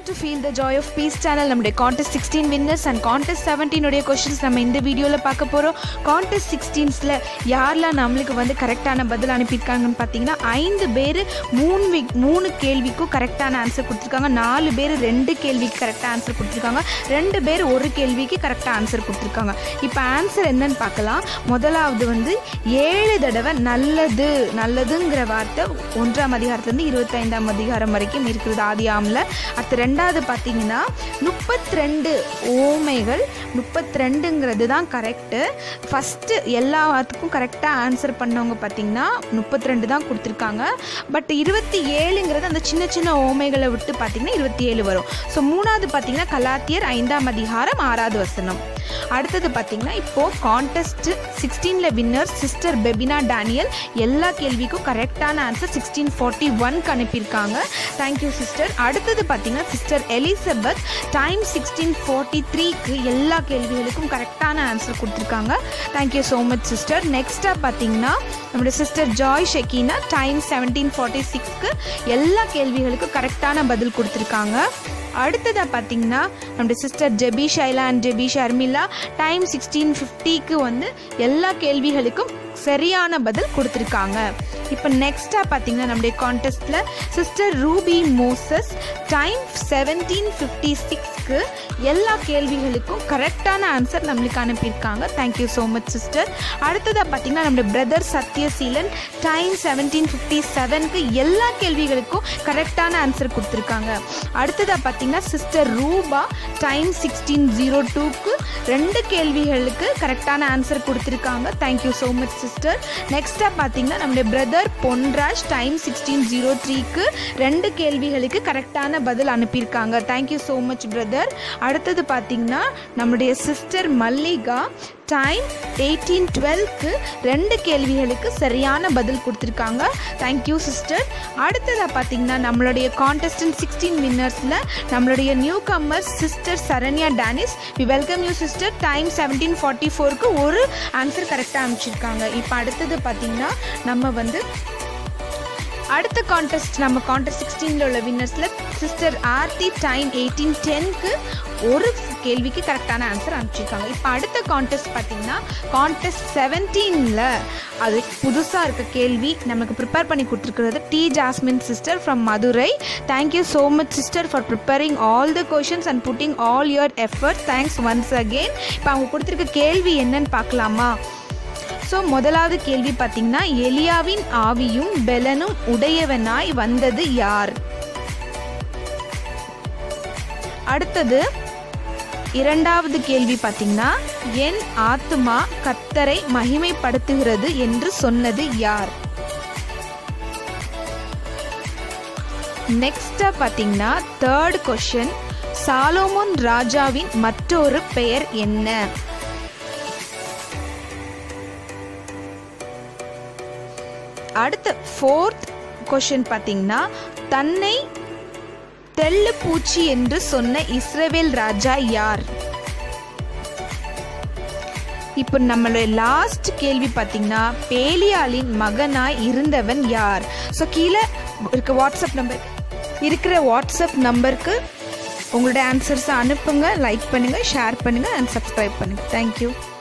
to feel the joy of peace channel நம்முடைய contest sixteen winners and contest செவன்டீனுடைய questions நம்ம இந்த வீடியோவில் பார்க்க போகிறோம் கான்டெஸ்ட் சிக்ஸ்டீன்ஸில் யாரெல்லாம் நம்மளுக்கு வந்து கரெக்டான பதில் அனுப்பியிருக்காங்கன்னு பார்த்தீங்கன்னா ஐந்து பேர் மூணு வீக் மூணு கேள்விக்கும் கரெக்டான ஆன்சர் கொடுத்துருக்காங்க நாலு பேர் ரெண்டு கேள்விக்கு கரெக்டாக ஆன்சர் கொடுத்துருக்காங்க ரெண்டு பேர் ஒரு கேள்விக்கு கரெக்டாக ஆன்சர் கொடுத்துருக்காங்க இப்போ ஆன்சர் என்னன்னு பார்க்கலாம் முதலாவது வந்து ஏழு தடவை நல்லது நல்லதுங்கிற வார்த்தை ஒன்றாம் அதிகாரத்துலேருந்து இருபத்தைந்தாம் அதிகாரம் வரைக்கும் இருக்கிறது ஆதியாமில் அடுத்து ரெண்டாவது பார்த்தீங்கன்னா முப்பத்தி ரெண்டு ஓமைகள் முப்பத்தி ரெண்டுங்கிறது தான் கரெக்டு ஃபஸ்ட்டு எல்லாத்துக்கும் கரெக்டாக ஆன்சர் பண்ணவங்க பார்த்தீங்கன்னா முப்பத்தி ரெண்டு தான் கொடுத்துருக்காங்க பட் இருபத்தி ஏழுங்கிறது அந்த சின்ன சின்ன ஓமைகளை விட்டு பார்த்தீங்கன்னா இருபத்தி ஏழு வரும் ஸோ மூணாவது பார்த்தீங்கன்னா கலாத்தியர் ஐந்தாம் அதிகாரம் ஆறாவது வசனம் அடுத்தது பார்த்தீங்கன்னா இப்போது கான்டெஸ்ட் சிக்ஸ்டீனில் வின்னர் சிஸ்டர் பெபினா டேனியல் எல்லா கேள்விக்கும் கரெக்டான ஆன்சர் சிக்ஸ்டீன் ஃபார்ட்டி ஒன்க்கு அனுப்பியிருக்காங்க தேங்க்யூ சிஸ்டர் அடுத்தது பார்த்தீங்கன்னா sister Elizabeth time sixteen forty த்ரீக்கு எல்லா கேள்விகளுக்கும் கரெக்டான ஆன்சர் கொடுத்துருக்காங்க தேங்க்யூ ஸோ மச் சிஸ்டர் நெக்ஸ்ட்டாக பார்த்தீங்கன்னா நம்மளுடைய sister Joy Shekinah time seventeen forty சிக்ஸ்க்கு எல்லா கேள்விகளுக்கும் கரெக்டான பதில் கொடுத்துருக்காங்க அடுத்ததாக பார்த்தீங்கன்னா நம்முடைய sister Jebi Shaila and Jebi Sharmila time sixteen ஃபிஃப்டிக்கு வந்து எல்லா கேள்விகளுக்கும் சரியான பதில் கொடுத்துருக்காங்க இப்போ நெக்ஸ்ட்டாக பார்த்தீங்கன்னா நம்முடைய கான்டெஸ்ட்டில் sister Ruby Moses time seventeen fifty சிக்ஸ்க்கு எல்லா கேள்விகளுக்கும் கரெக்டான ஆன்சர் நம்மளுக்கு அனுப்பியிருக்காங்க தேங்க்யூ ஸோ மச் சிஸ்டர் அடுத்ததாக பார்த்தீங்கன்னா நம்முடைய brother Sathyaseelan time seventeen fifty செவனுக்கு எல்லா கேள்விகளுக்கும் கரெக்டான ஆன்சர் கொடுத்துருக்காங்க அடுத்ததாக பார்த்தீங்கன்னா சிஸ்டர் ரூபா டைம் சிக்ஸ்டீன் ஜீரோ டூக்கு ரெண்டு கேள்விகளுக்கு கரெக்டான ஆன்சர் கொடுத்துருக்காங்க தேங்க்யூ ஸோ மச் சிஸ்டர் நெக்ஸ்ட்டாக பார்த்தீங்கன்னா நம்முடைய brother Ponraj time sixteen zero த்ரீக்கு ரெண்டு கேள்விகளுக்கு கரெக்டான பதில் அனுப்பியிருக்காங்க தேங்க்யூ ஸோ மச் பிரதர் அடுத்தது பார்த்தீங்கன்னா நம்முடைய சிஸ்டர் மல்லிகா டைம் எயிட்டீன் டுவெல்க்கு ரெண்டு கேள்விகளுக்கு சரியான பதில் கொடுத்துருக்காங்க தேங்க்யூ சிஸ்டர் அடுத்ததாக பார்த்தீங்கன்னா நம்மளுடைய கான்டெஸ்டன்ட் சிக்ஸ்டீன் வின்னர்ஸில் நம்மளுடைய newcomer sister Saranya Denis we welcome you sister time seventeen forty ஃபோருக்கு ஒரு ஆன்சர் கரெக்டாக அனுப்பிச்சிருக்காங்க இப்போ அடுத்தது பார்த்தீங்கன்னா நம்ம வந்து அடுத்த கான்டெஸ்ட் நம்ம கான்டெஸ்ட் சிக்ஸ்டீனில் உள்ள வின்னர்ஸில் சிஸ்டர் ஆர்த்தி டைம் எயிட்டீன் டென்க்கு ஒரு கேள்விக்கு கரெக்டான ஆன்சர் அனுப்பிச்சிருக்காங்க இப்போ அடுத்த கான்டெஸ்ட் பார்த்தீங்கன்னா கான்டெஸ்ட் செவன்டீனில் அது புதுசாக இருக்க கேள்வி நமக்கு ப்ரிப்பேர் பண்ணி கொடுத்துருக்கிறது T Jasmine sister from Madurai thank you so much sister for preparing all the questions and putting all your effort thanks once again இப்போ அவங்க கொடுத்துருக்க கேள்வி என்னன்னு பார்க்கலாமா ஸோ முதலாவது கேள்வி பார்த்தீங்கன்னா எலியாவின் ஆவியும் பெலனும் உடையவனாய் வந்தது யார் அடுத்தது இரண்டாவது கேள்வி பார்த்தீங்கன்னா என் ஆத்துமா கத்தரை மகிமைப்படுத்துகிறது என்று சொன்னது யார் நெக்ஸ்டா பார்த்தீங்கன்னா தேர்ட் கொஷின் சாலோமோன் ராஜாவின் மற்றொரு பெயர் என்ன அடுத்த ஃபோர்த் கொஷின் பார்த்தீங்கன்னா தன்னை தெள்ளு பூச்சி என்று சொன்ன இஸ்ரவேல் ராஜா யார் இப்போ நம்மளுடைய லாஸ்ட் கேள்வி பார்த்தீங்கன்னா பேலியாலின் மகனாய் இருந்தவன் யார் ஸோ கீழே இருக்க வாட்ஸ்அப் நம்பர் இருக்கிற வாட்ஸ்அப் நம்பருக்கு உங்களுடைய ஆன்சர்ஸை அனுப்புங்க லைக் பண்ணுங்கள் ஷேர் பண்ணுங்கள் அண்ட் சப்ஸ்கிரைப் பண்ணுங்கள் தேங்க்யூ